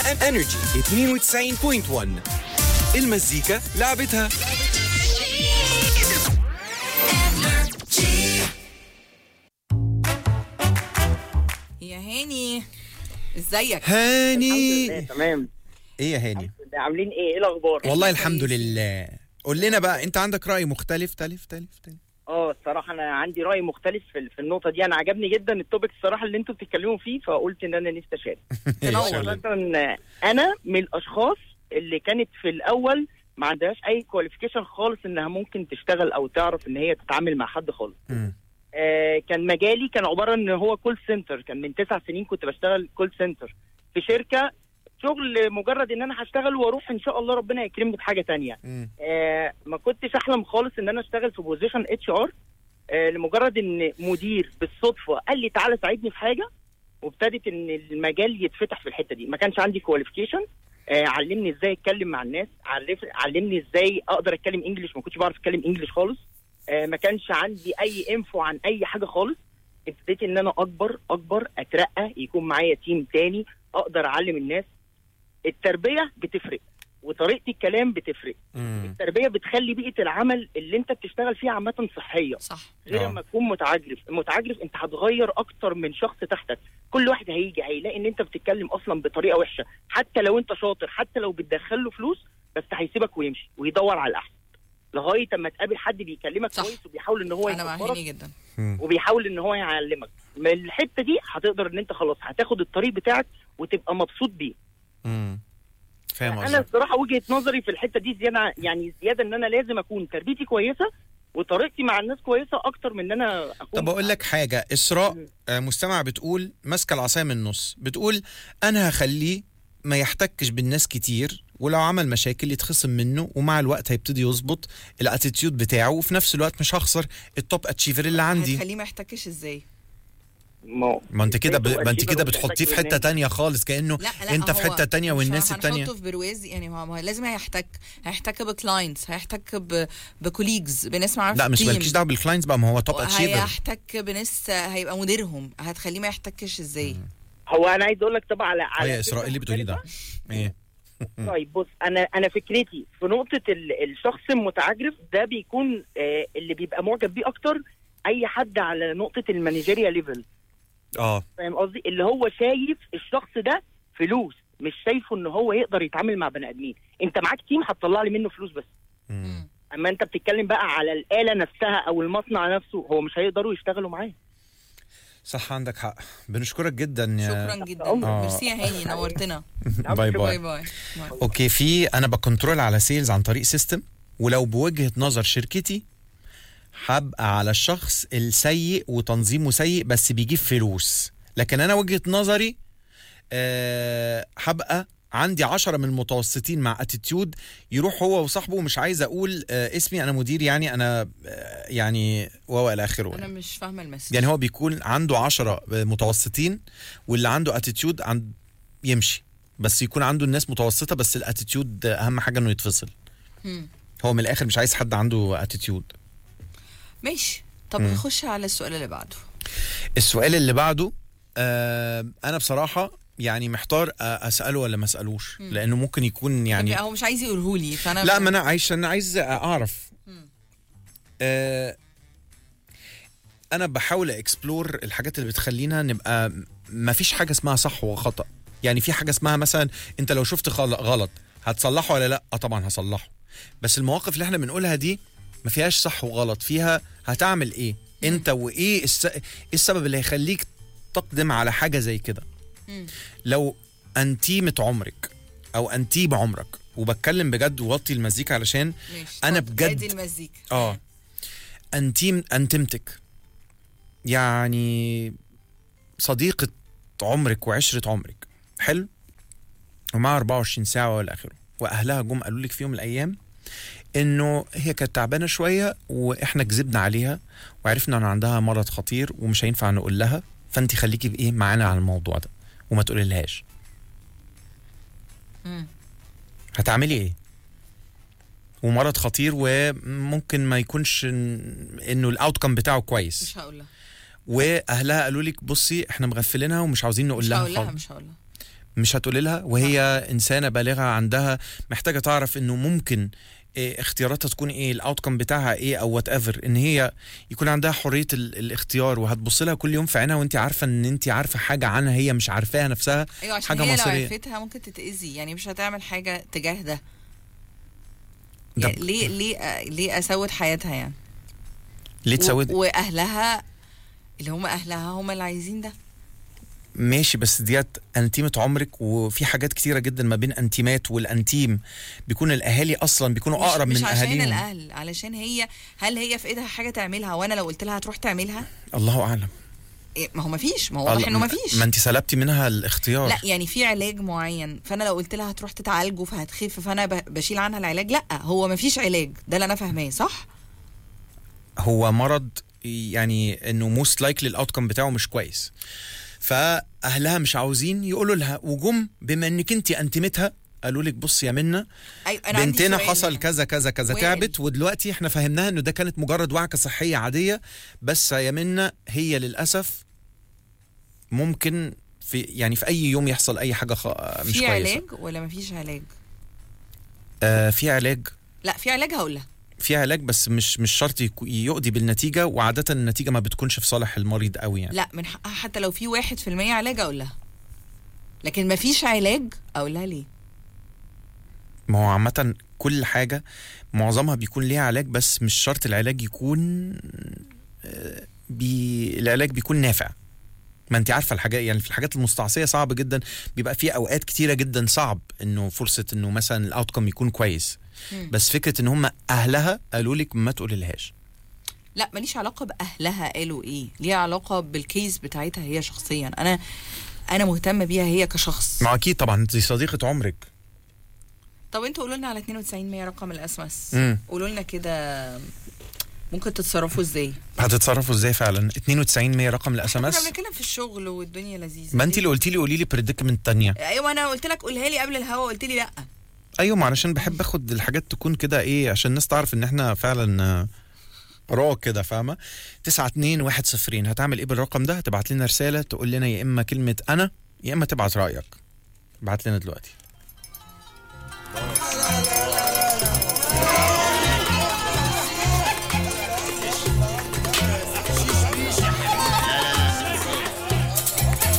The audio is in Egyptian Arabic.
انرجي 92.1 المزيكا لعبتها يا هاني ازيك هاني لله، تمام ايه يا هاني عاملين ايه ايه الاخبار والله إحنا الحمد كويسين. لله قول لنا بقى انت عندك راي مختلف تلف تلف تلف اه الصراحه انا عندي راي مختلف في في النقطه دي انا عجبني جدا التوبيك الصراحه اللي انتوا بتتكلموا فيه فقلت ان انا نفسي اشارك تنور. مثلا انا من الاشخاص اللي كانت في الاول ما عندهاش اي كواليفيكيشن خالص انها ممكن تشتغل او تعرف ان هي تتعامل مع حد خالص مم. آه كان مجالي كان عباره ان هو كول سنتر كان من تسع سنين كنت بشتغل كول سنتر في شركه شغل مجرد ان انا هشتغل واروح ان شاء الله ربنا يكرمني بحاجه تانية مم. آه ما كنتش احلم خالص ان انا اشتغل في بوزيشن اتش ار لمجرد ان مدير بالصدفه قال لي تعالى ساعدني في حاجه وابتدت ان المجال يتفتح في الحته دي ما كانش عندي كواليفيكيشن آه علمني ازاي اتكلم مع الناس علف علمني ازاي اقدر اتكلم انجليش ما كنتش بعرف اتكلم انجليش خالص آه ما كانش عندي اي انفو عن اي حاجه خالص ابتديت ان انا اكبر اكبر اترقى يكون معايا تيم تاني اقدر اعلم الناس التربيه بتفرق وطريقه الكلام بتفرق مم. التربيه بتخلي بيئه العمل اللي انت بتشتغل فيها عامه صحيه صح غير آه. لما تكون متعجرف المتعجرف انت هتغير اكتر من شخص تحتك كل واحد هيجي هيلاقي ان انت بتتكلم اصلا بطريقه وحشه حتى لو انت شاطر حتى لو بتدخل له فلوس بس هيسيبك ويمشي ويدور على الاحسن لغايه اما تقابل حد بيكلمك صح. كويس وبيحاول ان هو انا مع يكبرك هاني جدا مم. وبيحاول ان هو يعلمك من الحته دي هتقدر ان انت خلاص هتاخد الطريق بتاعك وتبقى مبسوط بيه مم. فاهم انا قصدك الصراحه وجهه نظري في الحته دي زياده يعني زياده ان انا لازم اكون تربيتي كويسه وطريقتي مع الناس كويسه اكتر من ان انا اكون طب اقول لك حاجه اسراء مم. آه، مستمع بتقول ماسكه العصايه من النص بتقول انا هخليه ما يحتكش بالناس كتير ولو عمل مشاكل يتخصم منه ومع الوقت هيبتدي يظبط الاتيتيود بتاعه وفي نفس الوقت مش هخسر التوب اتشيفر اللي عندي هتخليه ما يحتكش ازاي ما ما انت كده ب... إزاي ما انت تبقى كده achiever بتحطيه في وتحتك حته بالناس؟ تانية خالص كانه لا لا انت في هو حته تانية مش والناس التانية هنحطه في برواز يعني ما هو لازم هيحتك هيحتك بكلاينتس هيحتك ب... بكوليجز بناس معاه في لا مش التيم. مالكيش دعوه بالكلاينتس بقى ما هو توب اتشيفر هيحتك بناس هيبقى مديرهم هتخليه ما يحتكش ازاي هو انا عايز اقول لك طبعا على على يا اسراء فكرة اللي بتقولي ده مختلفة. ايه طيب بص انا انا فكرتي في نقطه ال- الشخص المتعجرف ده بيكون آه اللي بيبقى معجب بيه اكتر اي حد على نقطه المانجيريا ليفل اه فاهم قصدي اللي هو شايف الشخص ده فلوس مش شايفه ان هو يقدر يتعامل مع بني ادمين انت معاك تيم هتطلع لي منه فلوس بس مم. اما انت بتتكلم بقى على الاله نفسها او المصنع نفسه هو مش هيقدروا يشتغلوا معاه صح عندك حق بنشكرك جدا يا شكرا جدا آه. ميرسي يا هاني نورتنا باي باي باي باي اوكي في انا بكنترول على سيلز عن طريق سيستم ولو بوجهه نظر شركتي هبقى على الشخص السيء وتنظيمه سيء بس بيجيب فلوس لكن انا وجهه نظري أه هبقى عندي عشرة من المتوسطين مع اتيتيود يروح هو وصاحبه مش عايز اقول آه اسمي انا مدير يعني انا آه يعني و الى اخره انا مش فاهمه المسج يعني هو بيكون عنده عشرة متوسطين واللي عنده اتيتيود عند يمشي بس يكون عنده الناس متوسطة بس الاتيتيود اهم حاجة انه يتفصل مم. هو من الاخر مش عايز حد عنده اتيتيود ماشي طب مم. نخش على السؤال اللي بعده السؤال اللي بعده آه انا بصراحة يعني محتار آه، اساله ولا ما اسالوش مم. لانه ممكن يكون يعني يعني هو مش عايز يقوله لي فانا لا ما انا عايش انا عايز اعرف مم. آه انا بحاول اكسبلور الحاجات اللي بتخلينا نبقى ما فيش حاجه اسمها صح وخطا يعني في حاجه اسمها مثلا انت لو شفت غل- غلط هتصلحه ولا لا اه طبعا هصلحه بس المواقف اللي احنا بنقولها دي ما فيهاش صح وغلط فيها هتعمل ايه انت وايه الس... إيه السبب اللي هيخليك تقدم على حاجه زي كده مم. لو انتيمة عمرك او انتيب عمرك وبتكلم بجد ووطي المزيكا علشان ماشي أنا اتفضل. بجد- ادي المزيكا اه انتيم انتمتك يعني صديقة عمرك وعشرة عمرك حلو ومعها 24 ساعة ولا آخره وأهلها جم قالوا لك في يوم من الأيام إنه هي كانت تعبانة شوية وإحنا كذبنا عليها وعرفنا إن عندها مرض خطير ومش هينفع نقول لها فأنت خليكي بإيه معانا على الموضوع ده وما تقولي لهاش مم. هتعملي ايه ومرض خطير وممكن ما يكونش إن- انه الاوتكم بتاعه كويس مش هقول لها واهلها قالوا لك بصي احنا مغفلينها ومش عاوزين نقول مش لها هقول لها خالص مش هقول لها مش هتقولي لها وهي انسانه بالغه عندها محتاجه تعرف انه ممكن إيه اختياراتها تكون ايه الاوتكم بتاعها ايه او وات ايفر ان هي يكون عندها حريه ال- الاختيار وهتبص لها كل يوم في عينها وانت عارفه ان انت عارفه حاجه عنها هي مش عارفاها نفسها ايوه عشان حاجة هي مصرية. لو عرفتها ممكن تتاذي يعني مش هتعمل حاجه تجاه ده ده- يعني ليه ليه آه، ليه اسود حياتها يعني ليه تسود و- واهلها اللي هم اهلها هم اللي عايزين ده ماشي بس ديت انتيمة عمرك وفي حاجات كتيرة جدا ما بين انتيمات والانتيم بيكون الاهالي اصلا بيكونوا اقرب مش من عشان اهاليهم الاهل علشان هي هل هي في ايدها حاجه تعملها وانا لو قلت لها هتروح تعملها الله اعلم إيه ما هو ما فيش ما هو واضح الله- انه ما فيش ما انت سلبتي منها الاختيار لا يعني في علاج معين فانا لو قلت لها هتروح تتعالجه فهتخف فانا ب- بشيل عنها العلاج لا هو ما فيش علاج ده اللي انا فاهماه صح هو مرض يعني انه موست لايكلي الاوتكم بتاعه مش كويس فاهلها مش عاوزين يقولوا لها وجم بما انك انت انتمتها قالوا لك بص يا منى أيوة أنا عندي بنتنا سؤال حصل هنا. كذا كذا كذا وائل. تعبت ودلوقتي احنا فهمناها انه ده كانت مجرد وعكه صحيه عاديه بس يا منى هي للاسف ممكن في يعني في اي يوم يحصل اي حاجه خ... مش في كويسه علاج ولا ما فيش علاج آه في علاج لا في علاج هقول لها في علاج بس مش مش شرط يكو- يؤدي بالنتيجه وعاده النتيجه ما بتكونش في صالح المريض قوي يعني لا من حقها حتى لو في واحد في المية علاج اقول لها لكن ما فيش علاج اقول لها ليه ما هو عامة كل حاجة معظمها بيكون ليها علاج بس مش شرط العلاج يكون آه، بي العلاج بيكون نافع ما انت عارفه الحاجات يعني في الحاجات المستعصيه صعب جدا بيبقى في اوقات كتيره جدا صعب انه فرصه انه مثلا الاوتكم يكون كويس مم. بس فكره ان هم اهلها قالوا لك ما تقولي لهاش لا ماليش علاقه باهلها قالوا ايه ليها علاقه بالكيس بتاعتها هي شخصيا انا انا مهتمه بيها هي كشخص ما اكيد طبعا انت صديقه عمرك طب انتوا قولوا لنا على 92 100 رقم الاس ام اس مم. قولوا لنا كده ممكن تتصرفوا ازاي هتتصرفوا ازاي فعلا 92 100 رقم الاس ام كنا اس بنتكلم في الشغل والدنيا لذيذه ما انت اللي قلتي لي قولي لي بريدكمنت تانية ايوه انا قلت لك قولها لي قبل الهوا قلت لي لا ايوه ما علشان بحب اخد الحاجات تكون كده ايه عشان الناس تعرف ان احنا فعلا آه، را كده فاهمه 9 2 1 0 هتعمل ايه بالرقم ده هتبعت لنا رساله تقول لنا يا اما كلمه انا يا اما تبعت رايك ابعت لنا دلوقتي